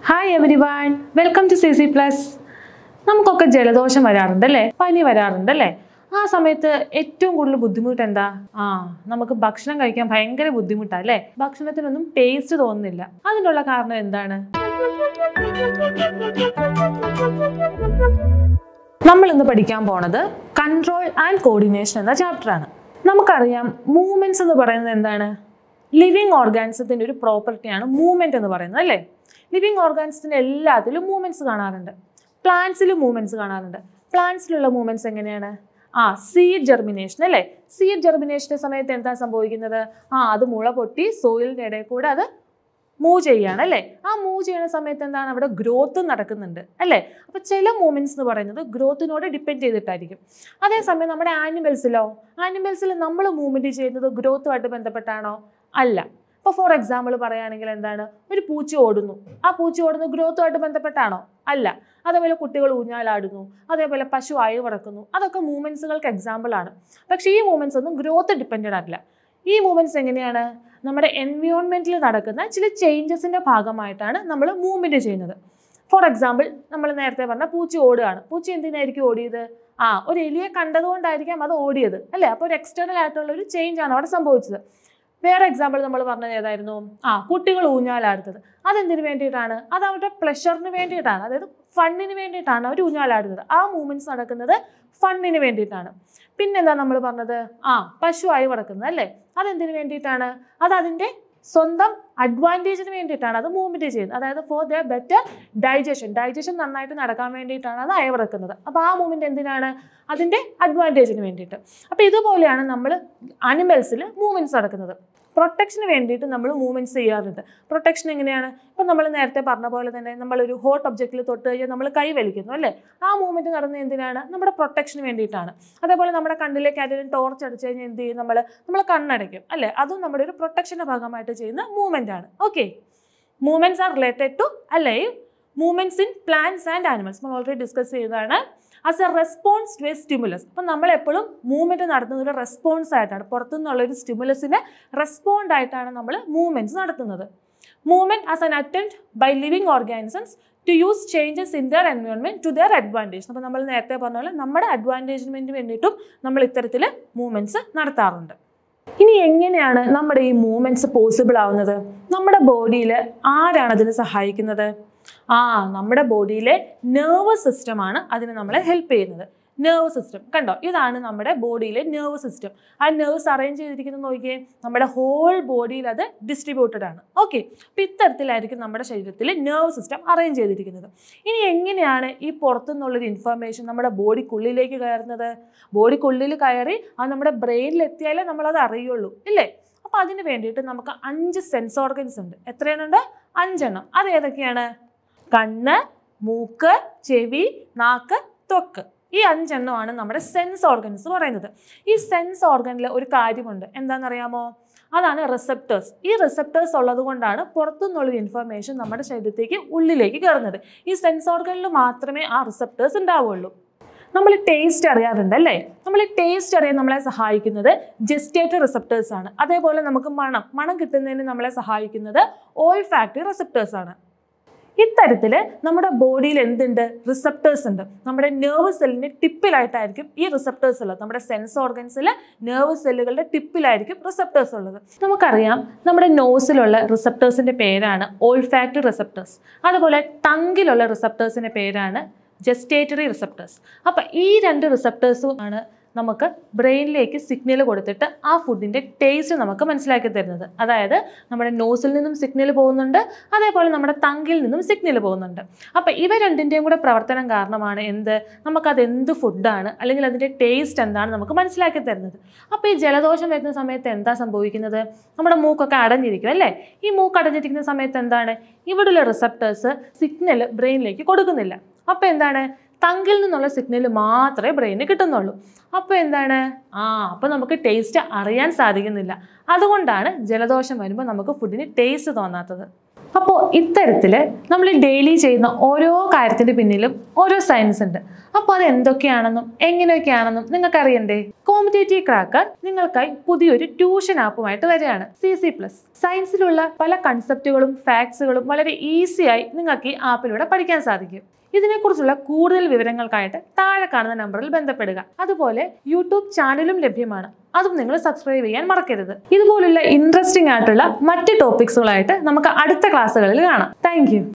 hi everyone welcome to C C plus നമുക്കൊക്കെ ജലദോഷം വരാറുണ്ട് അല്ലേ പനി വരാറുണ്ട് അല്ലേ ആ സമയത്ത് ഏറ്റവും കൂടുതൽ ബുദ്ധിമുട്ട് എന്താ ആ നമുക്ക് ഭക്ഷണം കഴിക്കാൻ ഭയങ്കര ബുദ്ധിമുട്ടാ അല്ലേ ഭക്ഷണത്തിനൊന്നും ടേസ്റ്റ് തോന്നുന്നില്ല അതിനുള്ള കാരണം എന്താണ് നമ്മൾ ഇന്ന് പഠിക്കാൻ പോണത് കൺട്രോൾ ആൻഡ് കോർഡിനേഷൻ എന്ന ചാപ്റ്ററാണ് നമുക്കറിയാം മൂവ്മെന്റ്സ് എന്ന് പറയുന്നത് എന്താണ് ലിവിങ് ഓർഗാനിസത്തിന്റെ ഒരു പ്രോപ്പർട്ടിയാണ് മൂവ്മെന്റ് എന്ന് പറയുന്നത് അല്ലേ ലിവിങ് ഓർഗാനിസത്തിന്റെ എല്ലാത്തിലും മൂവ്മെന്റ്സ് കാണാറുണ്ട് പ്ലാന്റ്സിലും മൂവ്മെന്റ്സ് കാണാറുണ്ട് പ്ലാന്റ്സിലുള്ള മൂവ്മെന്റ്സ് എങ്ങനെയാണ് ആ സീഡ് ജെർമിനേഷൻ അല്ലേ സീഡ് ജെർമിനേഷന്റെ സമയത്ത് എന്താ സംഭവിക്കുന്നത് ആ അത് മുള പൊട്ടി സോയിലിന്റെ ഇടയിൽ കൂടെ അത് മൂവ് ചെയ്യാണ് അല്ലേ ആ മൂവ് ചെയ്യുന്ന സമയത്ത് എന്താണ് അവിടെ ഗ്രോത്ത് നടക്കുന്നുണ്ട് അല്ലേ അപ്പൊ ചില മൂവ്മെന്റ്സ് എന്ന് പറയുന്നത് ഗ്രോത്തിനോട് ഡിപ്പെൻഡ് ചെയ്തിട്ടായിരിക്കും അതേസമയം നമ്മുടെ ആനിമൽസിലോ ആനിമൽസിൽ നമ്മൾ മൂവ്മെന്റ് ചെയ്യുന്നത് ഗ്രോത്തുമായിട്ട് ബന്ധപ്പെട്ടാണോ അല്ല ഇപ്പോൾ ഫോർ എക്സാമ്പിൾ പറയുകയാണെങ്കിൽ എന്താണ് ഒരു പൂച്ച ഓടുന്നു ആ പൂച്ച ഓടുന്നു ഗ്രോത്തുമായിട്ട് ബന്ധപ്പെട്ടാണോ അല്ല അതേപോലെ കുട്ടികൾ ഊഞ്ഞാലാടുന്നു അതേപോലെ പശു അയവ് പറക്കുന്നു അതൊക്കെ മൂവ്മെന്റ്സുകൾക്ക് എക്സാമ്പിൾ ആണ് പക്ഷേ ഈ മൂവ്മെന്റ്സ് ഒന്നും ഗ്രോത്ത് ഡിപ്പെൻഡഡ് അല്ല ഈ മൂവ്മെന്റ്സ് എങ്ങനെയാണ് നമ്മുടെ എൻവയോൺമെന്റിൽ നടക്കുന്ന ചില ചേഞ്ചസിന്റെ ഭാഗമായിട്ടാണ് നമ്മൾ മൂവ്മെന്റ് ചെയ്യുന്നത് ഫോർ എക്സാമ്പിൾ നമ്മൾ നേരത്തെ പറഞ്ഞ പൂച്ച ഓടുകയാണ് പൂച്ച എന്തിനായിരിക്കും ഓടിയത് ആ ഒരു എലിയെ കണ്ടതുകൊണ്ടായിരിക്കാം അത് ഓടിയത് അല്ലേ അപ്പോൾ ഒരു എക്സ്റ്റേണൽ ആയിട്ടുള്ള ഒരു ചേഞ്ച് ആണ് അവിടെ സംഭവിച്ചത് വേറെ എക്സാമ്പിൾ നമ്മൾ പറഞ്ഞത് ഏതായിരുന്നു ആ കുട്ടികൾ ഊഞ്ഞാലാടുന്നത് അതെന്തിനു വേണ്ടിയിട്ടാണ് അത് അവരുടെ പ്ലഷറിന് വേണ്ടിയിട്ടാണ് അതായത് ഫണ്ണിന് വേണ്ടിയിട്ടാണ് അവർ ഊഞ്ഞാലാടുന്നത് ആ മൂവ്മെന്റ്സ് നടക്കുന്നത് ഫണ്ണിന് വേണ്ടിയിട്ടാണ് പിന്നെന്താ നമ്മൾ പറഞ്ഞത് ആ പശു ആയി കിടക്കുന്നത് അല്ലേ അതെന്തിനു വേണ്ടിയിട്ടാണ് അത് അതിൻ്റെ സ്വന്തം അഡ്വാൻറ്റേജിന് വേണ്ടിയിട്ടാണ് അത് മൂവ്മെന്റ് ചെയ്യുന്നത് അതായത് for the better digestion digestion നന്നായിട്ട് നടക്കാൻ വേണ്ടിയിട്ടാണ് അത് അയവിറക്കുന്നത് അപ്പോൾ ആ മൂവ്മെന്റ് എന്തിനാണ് അതിൻ്റെ അഡ്വാൻറ്റേജിന് വേണ്ടിയിട്ട് അപ്പോൾ ഇതുപോലെയാണ് നമ്മൾ അനിമൽസിൽ മൂവ്മെന്റ്സ് നടക്കുന്നത് പ്രൊട്ടക്ഷന് വേണ്ടിയിട്ട് നമ്മൾ മൂവ്മെന്റ്സ് ചെയ്യാറുണ്ട് പ്രൊട്ടക്ഷൻ എങ്ങനെയാണ് ഇപ്പം നമ്മൾ നേരത്തെ പറഞ്ഞ പോലെ തന്നെ നമ്മളൊരു ഹോട്ട് ഒബ്ജക്റ്റിൽ തൊട്ട് കഴിഞ്ഞാൽ നമ്മൾ കൈ വലിക്കുന്നു അല്ലേ ആ മൂവ്മെന്റ് നടന്നത് എന്തിനാണ് നമ്മുടെ പ്രൊട്ടക്ഷന് വേണ്ടിയിട്ടാണ് അതേപോലെ നമ്മുടെ കണ്ണിലേക്ക് ആരെങ്കിലും ടോർച്ച് അടിച്ചു കഴിഞ്ഞാൽ എന്ത് ചെയ്യും നമ്മൾ നമ്മൾ കണ്ണടയ്ക്കും അല്ലേ അതും നമ്മുടെ ഒരു പ്രൊട്ടക്ഷൻ്റെ ഭാഗമായിട്ട് ചെയ്യുന്ന മൂവ്മെന്റ് ആണ് okay movements are related to അല്ലേ movements in plants and animals നമ്മൾ ഓൾറെഡി ഡിസ്കസ് ചെയ്തതാണ് as a response to a stimulus അപ്പം നമ്മൾ എപ്പോഴും മൂവ്മെന്റ് നടത്തുന്നത് ഒരു റെസ്പോൺസ് ആയിട്ടാണ് പുറത്തുനിന്നുള്ള ഒരു സ്റ്റിമുലസിന് റെസ്പോണ്ട് ആയിട്ടാണ് നമ്മൾ മൂവ്മെന്റ്സ് നടത്തുന്നത് movement as an attempt by living organisms to use changes in their environment to their advantage അപ്പോൾ നമ്മൾ നേരത്തെ പറഞ്ഞ പോലെ നമ്മുടെ അഡ്വാൻറ്റേജിന് വേണ്ടിയിട്ടും നമ്മൾ ഇത്തരത്തിൽ മൂവ്മെന്റ്സ് നടത്താറുണ്ട് ഇനി എങ്ങനെയാണ് നമ്മുടെ ഈ മൂവ്മെന്റ്സ് പോസിബിൾ ആവുന്നത് നമ്മുടെ ബോഡിയിൽ ആരാണ് അതിന് സഹായിക്കുന്നത് ആ നമ്മുടെ ബോഡിയിലെ നെർവസ് സിസ്റ്റമാണ് അതിന് നമ്മളെ ഹെൽപ്പ് ചെയ്യുന്നത് നെർവ് സിസ്റ്റം കണ്ടോ ഇതാണ് നമ്മുടെ ബോഡിയിലെ നെർവ് സിസ്റ്റം ആ നെർവ്സ് അറേഞ്ച് ചെയ്തിരിക്കുന്നത് നോക്കിയേ നമ്മുടെ ഹോൾ ബോഡിയിൽ അത് ഡിസ്ട്രിബ്യൂട്ടഡ് ആണ് ഓക്കെ അപ്പം ഇത്തരത്തിലായിരിക്കും നമ്മുടെ ശരീരത്തിൽ നെർവ് സിസ്റ്റം അറേഞ്ച് ചെയ്തിരിക്കുന്നത് ഇനി എങ്ങനെയാണ് ഈ പുറത്തുനിന്നുള്ളൊരു ഇൻഫർമേഷൻ നമ്മുടെ ബോഡിക്കുള്ളിലേക്ക് കയറുന്നത് ബോഡിക്കുള്ളിൽ കയറി അത് നമ്മുടെ ബ്രെയിനിൽ എത്തിയാലേ നമ്മളത് അറിയുള്ളൂ ഇല്ലേ അപ്പോൾ അതിന് വേണ്ടിയിട്ട് നമുക്ക് അഞ്ച് സെൻസ് ഓർഗൻസ് ഉണ്ട് എത്രയെണ്ണുണ്ട് അഞ്ചെണ്ണം അത് ഏതൊക്കെയാണ് കണ്ണ് മൂക്ക് ചെവി നാക്ക് ത്വക്ക് ഈ അഞ്ചെണ്ണമാണ് നമ്മുടെ സെൻസ് ഓർഗൻസ് പറയുന്നത് ഈ സെൻസ് ഓർഗനിൽ ഒരു കാര്യമുണ്ട് എന്താണെന്നറിയാമോ അതാണ് റിസപ്റ്റേഴ്സ് ഈ റിസപ്റ്റേഴ്സ് ഉള്ളത് കൊണ്ടാണ് പുറത്തുനിന്നുള്ളൊരു ഇൻഫർമേഷൻ നമ്മുടെ ശരീരത്തേക്ക് ഉള്ളിലേക്ക് കയറുന്നത് ഈ സെൻസ് ഓർഗനിൽ മാത്രമേ ആ റിസപ്റ്റേഴ്സ് ഉണ്ടാവുള്ളൂ നമ്മൾ ടേസ്റ്റ് അറിയാറുണ്ട് അല്ലേ നമ്മൾ ടേസ്റ്റ് അറിയാൻ നമ്മളെ സഹായിക്കുന്നത് ജസ്റ്റേറ്ററി റിസപ്റ്റേഴ്സ് ആണ് അതേപോലെ നമുക്ക് മണം മണം കിട്ടുന്നതിന് നമ്മളെ സഹായിക്കുന്നത് ഓൾ ഫാക്ടറി റിസപ്റ്റേഴ്സ് ആണ് ഇത്തരത്തിൽ നമ്മുടെ ബോഡിയിൽ എന്തുണ്ട് റിസപ്റ്റേഴ്സ് ഉണ്ട് നമ്മുടെ നെർവ് സെല്ലിന്റെ ടിപ്പിലായിട്ടായിരിക്കും ഈ റിസപ്റ്റേഴ്സ് ഉള്ളത് നമ്മുടെ സെൻസ് ഓർഗൻസിൽ നെർവ് സെല്ലുകളുടെ ടിപ്പിലായിരിക്കും റിസപ്റ്റേഴ്സ് ഉള്ളത് നമുക്കറിയാം നമ്മുടെ നോസിലുള്ള റിസപ്റ്റേഴ്സിന്റെ പേരാണ് ഓൾഫാക്ടറി റിസപ്റ്റേഴ്സ് അതുപോലെ ടങ്കിലുള്ള റിസപ്റ്റേഴ്സിന്റെ പേരാണ് ജസ്റ്റേറ്ററി റിസപ്റ്റേഴ്സ് അപ്പം ഈ രണ്ട് റിസപ്റ്റേഴ്സും ആണ് നമുക്ക് ബ്രെയിനിലേക്ക് സിഗ്നൽ കൊടുത്തിട്ട് ആ ഫുഡിൻ്റെ ടേസ്റ്റ് നമുക്ക് മനസ്സിലാക്കി തരുന്നത് അതായത് നമ്മുടെ നോസിൽ നിന്നും സിഗ്നൽ പോകുന്നുണ്ട് അതേപോലെ നമ്മുടെ തങ്കിൽ നിന്നും സിഗ്നൽ പോകുന്നുണ്ട് അപ്പോൾ ഇവ രണ്ടിൻ്റെയും കൂടെ പ്രവർത്തനം കാരണമാണ് എന്ത് നമുക്കത് എന്ത് ഫുഡാണ് അല്ലെങ്കിൽ അതിൻ്റെ ടേസ്റ്റ് എന്താണ് നമുക്ക് മനസ്സിലാക്കി തരുന്നത് അപ്പോൾ ഈ ജലദോഷം വരുന്ന സമയത്ത് എന്താ സംഭവിക്കുന്നത് നമ്മുടെ മൂക്കൊക്കെ അടഞ്ഞിരിക്കും അല്ലേ ഈ മൂക്ക് അടഞ്ഞിരിക്കുന്ന സമയത്ത് എന്താണ് ഇവിടെയുള്ള റിസപ്റ്റേഴ്സ് സിഗ്നൽ ബ്രെയിനിലേക്ക് കൊടുക്കുന്നില്ല അപ്പോൾ എന്താണ് തങ്കിൽ നിന്നുള്ള സിഗ്നൽ മാത്രമേ ബ്രെയിനിന് കിട്ടുന്നുള്ളൂ അപ്പോൾ എന്താണ് ആ അപ്പോൾ നമുക്ക് ടേസ്റ്റ് അറിയാൻ സാധിക്കുന്നില്ല അതുകൊണ്ടാണ് ജലദോഷം വരുമ്പോൾ നമുക്ക് ഫുഡിന് ടേസ്റ്റ് തോന്നാത്തത് അപ്പോൾ ഇത്തരത്തിൽ നമ്മൾ ഡെയിലി ചെയ്യുന്ന ഓരോ കാര്യത്തിന്റെ പിന്നിലും ഓരോ സയൻസ് ഉണ്ട് അപ്പോൾ അത് എന്തൊക്കെയാണെന്നും എങ്ങനെയൊക്കെയാണെന്നും നിങ്ങൾക്ക് അറിയണ്ടേ കോമ്പറ്റേറ്റീവ് ക്രാക്കർ നിങ്ങൾക്കായി പുതിയൊരു ട്യൂഷൻ ആപ്പുമായിട്ട് വരികയാണ് സി സി പ്ലസ് സയൻസിലുള്ള പല കൺസെപ്റ്റുകളും ഫാക്ട്സുകളും വളരെ ഈസിയായി നിങ്ങൾക്ക് ഈ ആപ്പിലൂടെ പഠിക്കാൻ സാധിക്കും ഇതിനെക്കുറിച്ചുള്ള കൂടുതൽ വിവരങ്ങൾക്കായിട്ട് താഴെ കാണുന്ന നമ്പറിൽ ബന്ധപ്പെടുക അതുപോലെ യൂട്യൂബ് ചാനലും ലഭ്യമാണ് അതും നിങ്ങൾ സബ്സ്ക്രൈബ് ചെയ്യാൻ മറക്കരുത് ഇതുപോലുള്ള ഇൻട്രസ്റ്റിംഗ് ആയിട്ടുള്ള മറ്റ് ടോപ്പിക്സുകളായിട്ട് നമുക്ക് അടുത്ത ക്ലാസ്സുകളിൽ കാണാം താങ്ക്